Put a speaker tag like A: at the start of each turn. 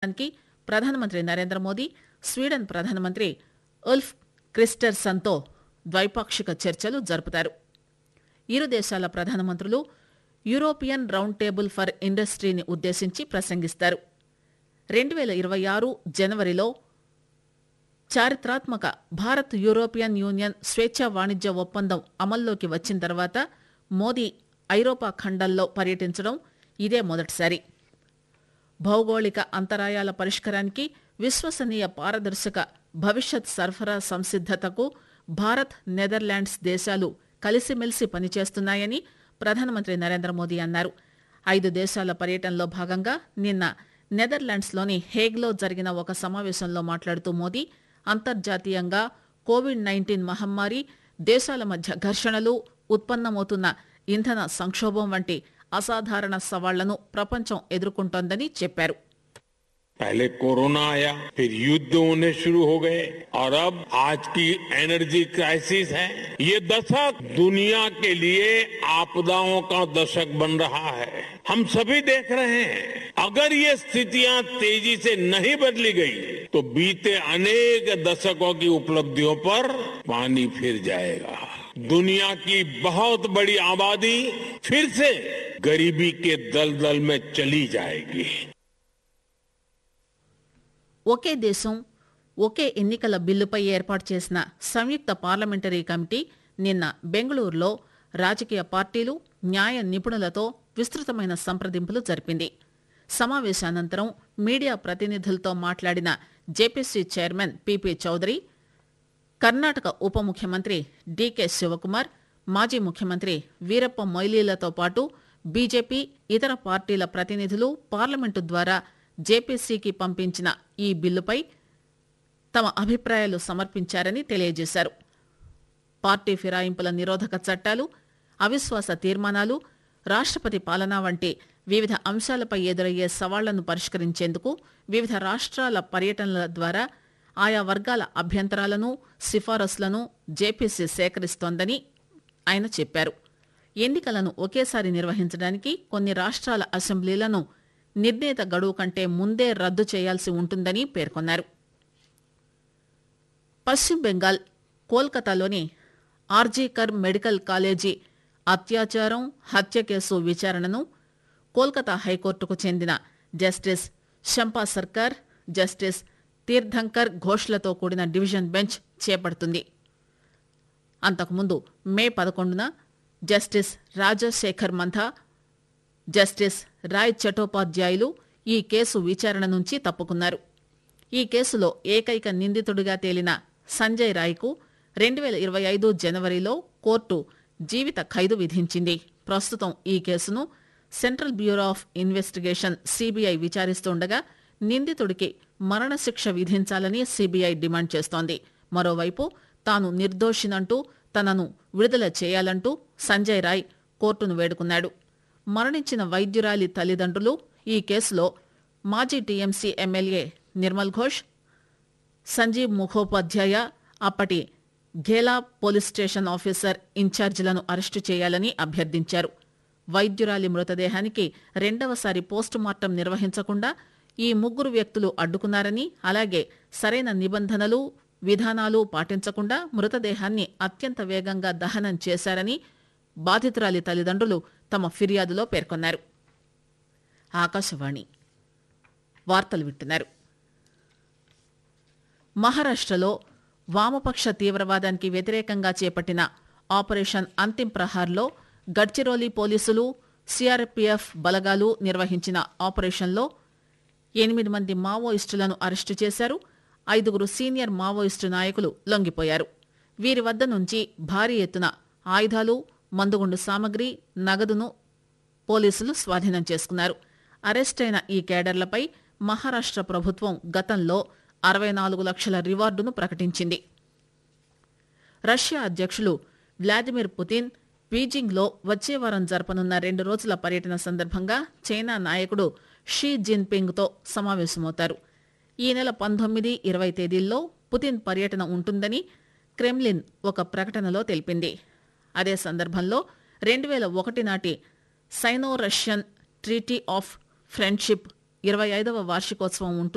A: కి ప్రధానమంత్రి నరేంద్ర మోదీ స్వీడన్ ప్రధానమంత్రి ఉల్ఫ్ క్రిస్టర్సన్తో ద్వైపాక్షిక చర్చలు జరుపుతారు ఇరు దేశాల ప్రధానమంత్రులు యూరోపియన్ రౌండ్ టేబుల్ ఫర్ ఇండస్ట్రీని ఉద్దేశించి ప్రసంగిస్తారు రెండు వేల ఇరవై ఆరు జనవరిలో చారిత్రాత్మక భారత్ యూరోపియన్ యూనియన్ స్వేచ్ఛా వాణిజ్య ఒప్పందం అమల్లోకి వచ్చిన తర్వాత మోదీ ఐరోపా ఖండంలో పర్యటించడం ఇదే మొదటిసారి భౌగోళిక అంతరాయాల పరిష్కారానికి విశ్వసనీయ పారదర్శక భవిష్యత్ సరఫరా సంసిద్దతకు భారత్ నెదర్లాండ్స్ దేశాలు కలిసిమెలిసి పనిచేస్తున్నాయని ప్రధానమంత్రి నరేంద్ర మోదీ అన్నారు ఐదు దేశాల పర్యటనలో భాగంగా నిన్న నెదర్లాండ్స్లోని హేగ్లో జరిగిన ఒక సమావేశంలో మాట్లాడుతూ మోదీ అంతర్జాతీయంగా కోవిడ్ నైన్టీన్ మహమ్మారి దేశాల మధ్య ఘర్షణలు ఉత్పన్నమవుతున్న ఇంధన సంక్షోభం వంటి అసాధారణ సవాళ్లను ప్రపంచం ఎదుర్కొంటోందని చెప్పారు
B: पहले कोरोना आया फिर युद्ध होने शुरू हो गए और अब आज की एनर्जी क्राइसिस है ये दशक दुनिया के लिए आपदाओं का दशक बन रहा है हम सभी देख रहे हैं अगर ये स्थितियां तेजी से नहीं बदली गई तो बीते अनेक दशकों की उपलब्धियों पर पानी फिर जाएगा दुनिया की बहुत बड़ी आबादी फिर से गरीबी के दलदल में चली जाएगी
A: ఒకే దేశం ఒకే ఎన్నికల బిల్లుపై ఏర్పాటు చేసిన సంయుక్త పార్లమెంటరీ కమిటీ నిన్న బెంగళూరులో రాజకీయ పార్టీలు న్యాయ నిపుణులతో విస్తృతమైన సంప్రదింపులు జరిపింది సమావేశానంతరం మీడియా ప్రతినిధులతో మాట్లాడిన J P C chairman P P Chaudhary Karnataka ఉప ముఖ్యమంత్రి డీకే శివకుమార్ మాజీ ముఖ్యమంత్రి వీరప్ప మొయిలీలతో పాటు బీజేపీ ఇతర పార్టీల ప్రతినిధులు పార్లమెంటు ద్వారా జేపీసీకి పంపించిన ఈ బిల్లుపై తమ అభిప్రాయాలు సమర్పించారని తెలియజేశారు పార్టీ ఫిరాయింపుల నిరోధక చట్టాలు అవిశ్వాస తీర్మానాలు రాష్ట్రపతి పాలన వంటి వివిధ అంశాలపై ఎదురయ్యే సవాళ్లను పరిష్కరించేందుకు వివిధ రాష్ట్రాల పర్యటనల ద్వారా ఆయా వర్గాల అభ్యంతరాలను సిఫారసులను జేపీసీ సేకరిస్తోందని ఆయన చెప్పారు ఎన్నికలను ఒకేసారి నిర్వహించడానికి కొన్ని రాష్ట్రాల అసెంబ్లీలను నిర్ణీత గడువు కంటే ముందే రద్దు చేయాల్సి ఉంటుందని పేర్కొన్నారు పశ్చిమ బెంగాల్ కోల్కతాలోని ఆర్జీకర్ మెడికల్ కాలేజీ అత్యాచారం హత్య కేసు విచారణను కోల్కతా హైకోర్టుకు చెందిన జస్టిస్ శంపా సర్కార్ జస్టిస్ తీర్థంకర్ ఘోష్లతో కూడిన డివిజన్ బెంచ్ చేపడుతుంది అంతకుముందు మే పదకొండున జస్టిస్ రాజశేఖర్ మంథా జస్టిస్ రాయ్ చటోపాధ్యాయులు ఈ కేసు విచారణ నుంచి తప్పుకున్నారు ఈ కేసులో ఏకైక నిందితుడిగా తేలిన సంజయ్ రాయ్కు రెండు వేల ఇరవై ఐదు జనవరిలో కోర్టు జీవిత ఖైదు విధించింది ప్రస్తుతం ఈ కేసును central bureau of investigation CBI విచారిస్తుండగా నిందితుడికి మరణశిక్ష విధించాలని సిబిఐ డిమాండ్ చేస్తోంది మరోవైపు తాను నిర్దోషినంటూ తనను విడుదల చేయాలంటూ సంజయ్ రాయ్ కోర్టును వేడుకున్నాడు మరణించిన వైద్యురాలి తల్లిదండ్రులు ఈ కేసులో మాజీ టీఎంసీ ఎమ్మెల్యే నిర్మల్ ఘోష్ సంజీవ్ ముఖోపాధ్యాయ అప్పటి ఘేలా పోలీస్ స్టేషన్ ఆఫీసర్ ఇన్ఛార్జీలను అరెస్టు చేయాలని అభ్యర్థించారు వైద్యురాలి మృతదేహానికి రెండవసారి పోస్టు మార్టం నిర్వహించకుండా ఈ ముగ్గురు వ్యక్తులు అడ్డుకున్నారని అలాగే సరైన నిబంధనలు విధానాలు పాటించకుండా మృతదేహాన్ని అత్యంత వేగంగా దహనం చేశారని బాధితురాలి తల్లిదండ్రులు తమ ఫిర్యాదులో పేర్కొన్నారు ఆకాశవాణి వార్తలు వింటున్నారు మహారాష్టలో వామపక్ష తీవ్రవాదానికి వ్యతిరేకంగా చేపట్టిన ఆపరేషన్ అంతిం ప్రహార్లో గడ్చిరోలి పోలీసులు సిఆర్పీఎఫ్ బలగాలు నిర్వహించిన ఆపరేషన్లో ఎనిమిది మంది మావోయిస్టులను అరెస్టు చేశారు ఐదుగురు సీనియర్ మావోయిస్టు నాయకులు లొంగిపోయారు వీరి వద్ద నుంచి భారీ ఎత్తున ఆయుధాలు మందుగుండు సామగ్రి నగదును పోలీసులు స్వాధీనం చేసుకున్నారు అరెస్టైన ఈ కేడర్లపై మహారాష్ట్ర ప్రభుత్వం గతంలో అరవై నాలుగు లక్షల రివార్డును ప్రకటించింది రష్యా అధ్యక్షులు వ్లాదిమిర్ పుతిన్ బీజింగ్లో వచ్చే వారం జరపనున్న రెండు రోజుల పర్యటన సందర్భంగా చైనా నాయకుడు షీ జిన్పింగ్తో సమావేశమవుతారు ఈ నెల పంతొమ్మిది ఇరవై తేదీల్లో పుతిన్ పర్యటన ఉంటుందని క్రెమ్లిన్ ఒక ప్రకటనలో తెలిపింది అదే సందర్భంలో రెండు వేల ఒకటి నాటి Sino Russian treaty of friendship ఇరవై ఐదవ వార్షికోత్సవం ఉంటుంది